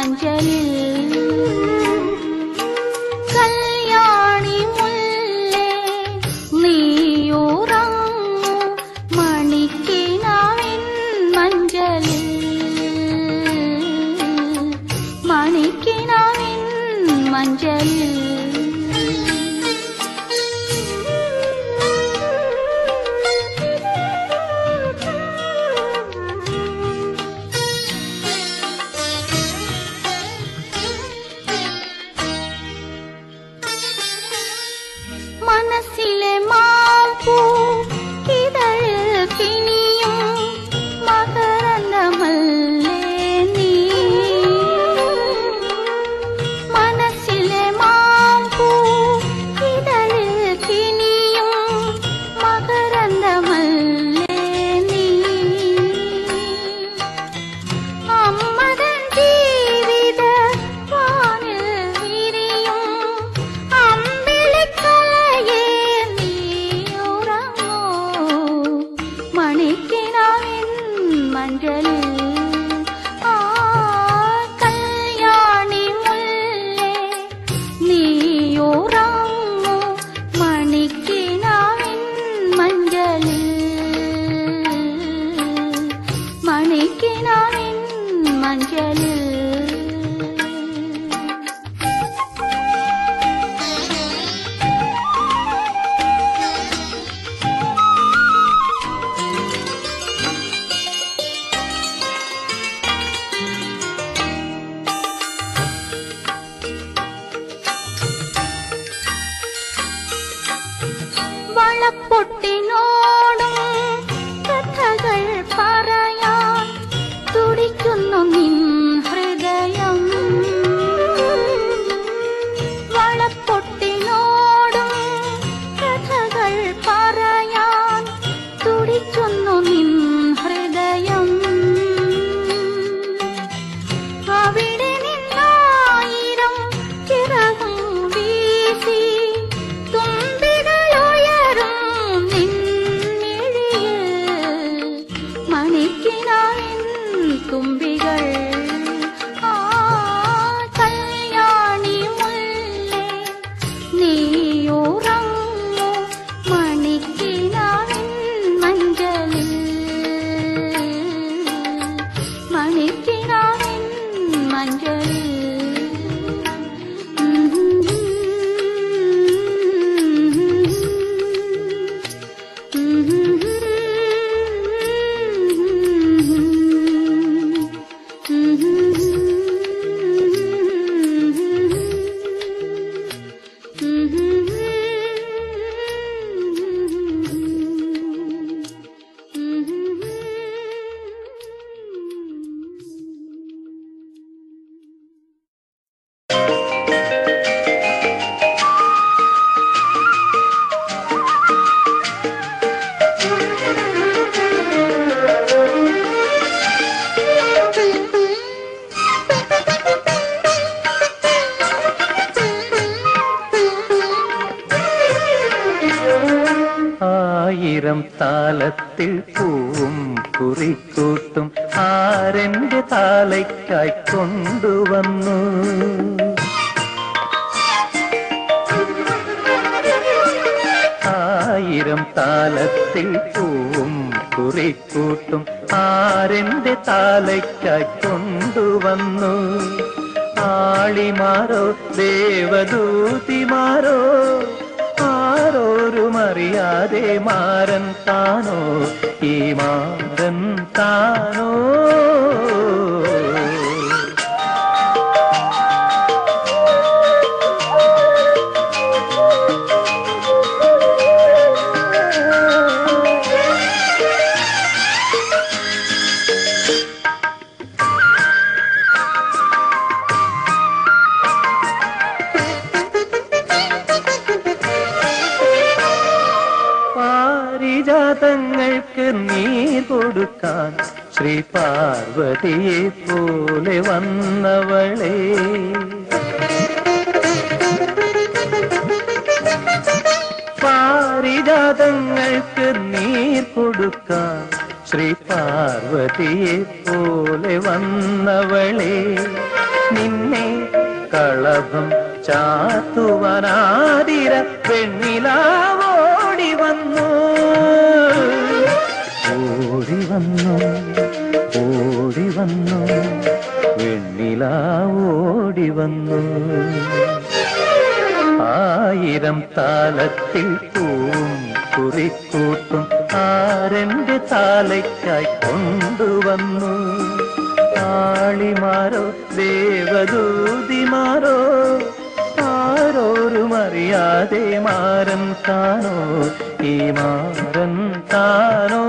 മഞ്ചലിൽ കല്യാണി മുല്ലേ നീയുറങ്ങൂ മണിക്കിനാവിൻ മഞ്ചലിൽ മണിക്കിനാവിൻ മഞ്ചലിൽ മനസ്സിലെ മാപ്പൂ ഇതളിൽ കിനിയും മകരന്ദമല്ലേ നീ മനസ്സിലെ മാപ്പൂ ഇതളിൽ കിനിയും മകരന്ദമല്ലേ നീ അമ്മതൻ ജീവിത വാനിൽ വിരിയും അമ്പിളിക്കലയെ നീ ഉറങ്ങൂ മണിക്കിനാവിൻ മഞ്ചലിൽ ആ കല്യാണി മുല്ലേ നീ ഉറങ്ങൂ മണിക്കിനാവിൻ മഞ്ചലിൽ മണിക്കിനാവിൻ മഞ്ചലിൽ വളപ്പൊട്ടിനോടും കഥകൾ പറയാൻ തുടിക്കുന്നു നിൻ ഹൃദയം വളപ്പൊട്ടിനോടും കഥകൾ പറയാൻ തുടിക്കുന്നു നിൻ ഹൃദയം അവിടെ നിന്നായിരം ചിറകും വീശി തുമ്പികളുയരും നിന്നിഴിയിൽ മണിക്കിനാവിൻ തുമ്പികൾ ആ കല്യാണി മുല്ലേ നീയുറങ്ങൂ മണിക്കിനാവിൻ മഞ്ചലിൽ മണിക്കിനാവിൻ മഞ്ചലിൽ ആയിരം താലത്തിൽ പൂവും കുറിക്കൂട്ടും ആരെന്റെ താലയ്ക്കായി കൊണ്ടുവന്നു ആയിരം താലത്തിൽ പൂവും കുറിക്കൂട്ടും ആരെന്റെ താലയ്ക്കായി കൊണ്ടുവന്നു ആളിമാരോ ദേവദൂതിമാരോ ആരോരും അറിയാതെ മാരൻ താനോ ഈ മാരൻ താനോ പാരിജാതങ്ങൾക്ക് നീർ കൊടുക്കാൻ ശ്രീ പാർവതിയെ പോലെ വന്നവളെ പാരിജാതങ്ങൾക്ക് നീർ കൊടുക്കാൻ ശ്രീ പാർവതിയെ പോലെ വന്നവളെ നിന്നെ കളഭം ചാത്തുവനാതിര പെണ്ണിലാവോടി വന്നു ഓടി വന്നു ഓടി വന്നു വെണ്ണിലാവോടി വന്നു ആയിരം താലത്തിൽ പൂവും കുറിക്കൂട്ടും ആരന്റെ താലയ്ക്കായി കൊണ്ടുവന്നു ആളിമാരോ ദേവദൂതിമാരോ ആരോരും അറിയാതെ മാരൻ താനോ ഈ മാരൻ താനോ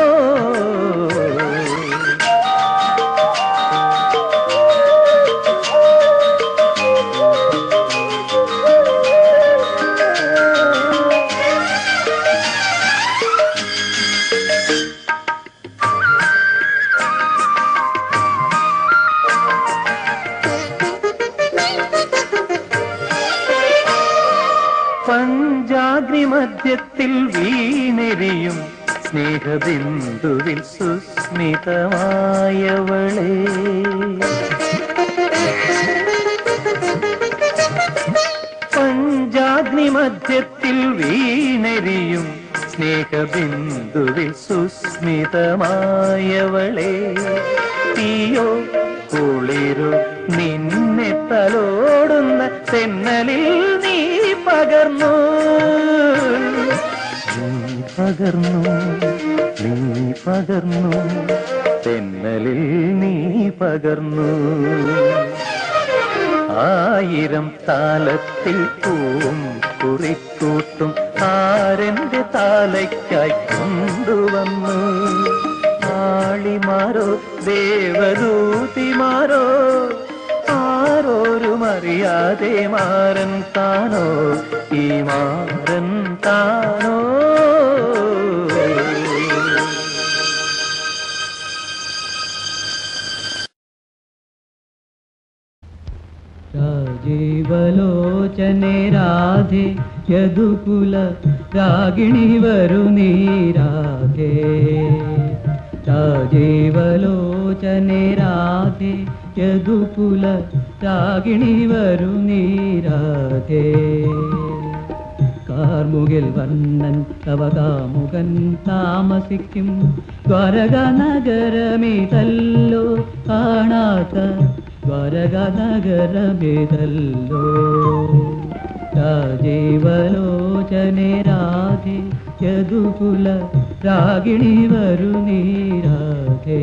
പഞ്ചാഗ്നി മധ്യത്തിൽ വീണെരിയും സ്നേഹബിന്ദുവിൽ സുസ്മിതമായവളെ പഞ്ചാഗ്നി മധ്യത്തിൽ വീണെരിയും സ്നേഹബിന്ദുവിൽ സുസ്മിതമായവളെ തീയോ കുളിരു നിന്നെ തലോടുന്ന തെന്നലിൽ നീ പകർന്നു നീ പകർന്നു നീ പകർന്നു തെന്നലിൽ നീ പകർന്നു ആയിരം താലത്തിൽ പൂവും കുറിക്കൂട്ടും ആരന്റെ താലയ്ക്കായി കൊണ്ടുവന്നു ആളിമാരോ ദേവദൂതിമാരോ ആരോരും അറിയാതെ മാരൻ താനോ ഈ മാരൻ താനോ രാജീവലോചനെ രാധേ യദുകുല രാഗിണി വരു നീ രാധേ രാജീവലോചനെ രാധേ യദുകുല രാഗിണി വരു നീ രാധേ കാർമുകിൽ വർണ്ണൻ തവകാമുകൻ താമസിക്കും ദ്വാരക നഗരമിതല്ലോ കാണാത്ത ദ്വാരക നഗരമിതല്ലോ രാജീവലോചനെ രാധേ യദുകുല രാഗിണി വരു നീ രാധേ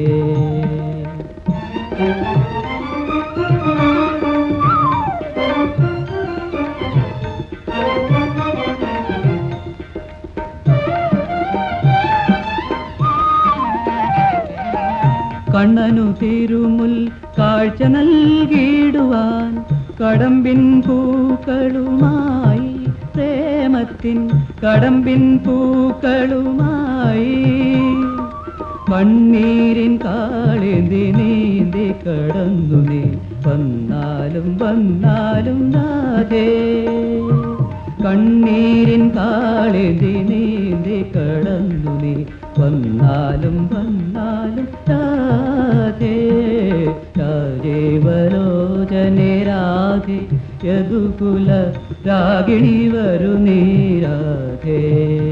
കണ്ണനു തിരുമുൽ കാഴ്ച നൽകിയിടുവാൻ കടമ്പിൻ പൂക്കളുമായി പ്രേമത്തിൻ കടമ്പിൻ പൂക്കളുമായി കണ്ണീരിൻ കാളിന്തി നീന്തി കടന്നു നീ വന്നാലും വന്നാലും നാഥേ കണ്ണീരിൻ കാളിന്തി നീന്തി കടന്നു നീ വന്നാലും വന്നാലും രാധേ രാജീവലോചനെ രാധേ യദുകുല രാഗിണി വരു നീ രാധേ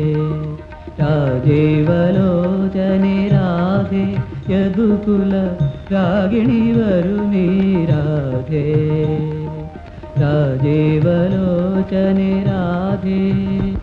രാജീവലോചനെ രാധേ യദുകുല രാഗിണി വരു നീ രാധേ രാജീവലോചനെ രാധേ